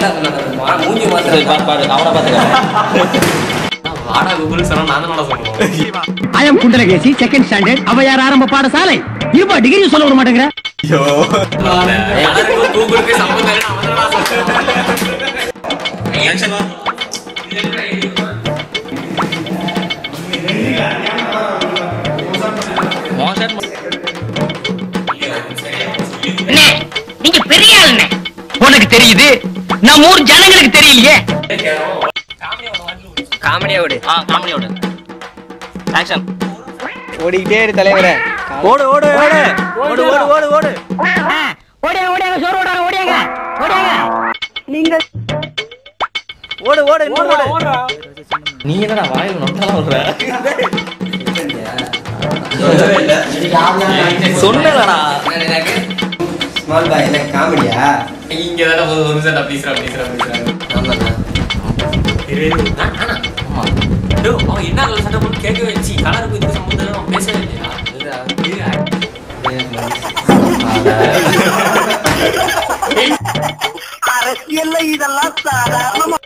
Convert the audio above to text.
மூஞ்சி சரி, மாத்திரம் பாரு, பாரு, அவனை பார்த்துக்க. வாடா கூகுள் சொன்னா நான் தான் சொல்லணும் I am Kundalakesi second standard Avvaiyar ஆரம்ப பாடசாலை இருப்பா டிகிரி சொல்ல விட மாட்டேங்கிற ஐயோ யாருக்கும் கூகுளுக்கு சம்பந்தம் இல்லைன்னு அவன் தான் சொல்றேன் உன் shirt நீங்க பெரிய ஆளுண்ணே உனக்கு தெரியுது நம்ம ஊர் ஜனங்களுக்கு தெரியலையே காமெடியா விடு ஆ, comedy ஓடு. Action. ஓடிக்கிட்டே இரு தலைவரே ஓடு ஓடு ஓடு ஓடு ஓடு ஓடு ஓடு ஓடியாங்க ஓடியாங்க சோறு ஓடாங்க ஓடியாங்க ஓடியாங்க ஓடு ஓடு இன்னும் ஓடு நீ என்னடா வாயில நொட்டாலாம் விடுற சொன்னலடா ஸ்மால் பாய் என்ன காமெடியா இங்க தானே ஒரு ஒரு நிமிஷம் நான் பேசுறேன் பேசுறேன் பேசுறேன் இரு, இரு. நான், நானா? டேய், அவன் என்ன கலர் சட்டை போட்டு கேட்கவே வச்சு கலருக்கு இதுக்கு சம்மந்தம் இல்லை, அவன் பேசவே இல்லையா இதுடா, இரு. அரசியல்ல இதெல்லாம் சாதாரணமா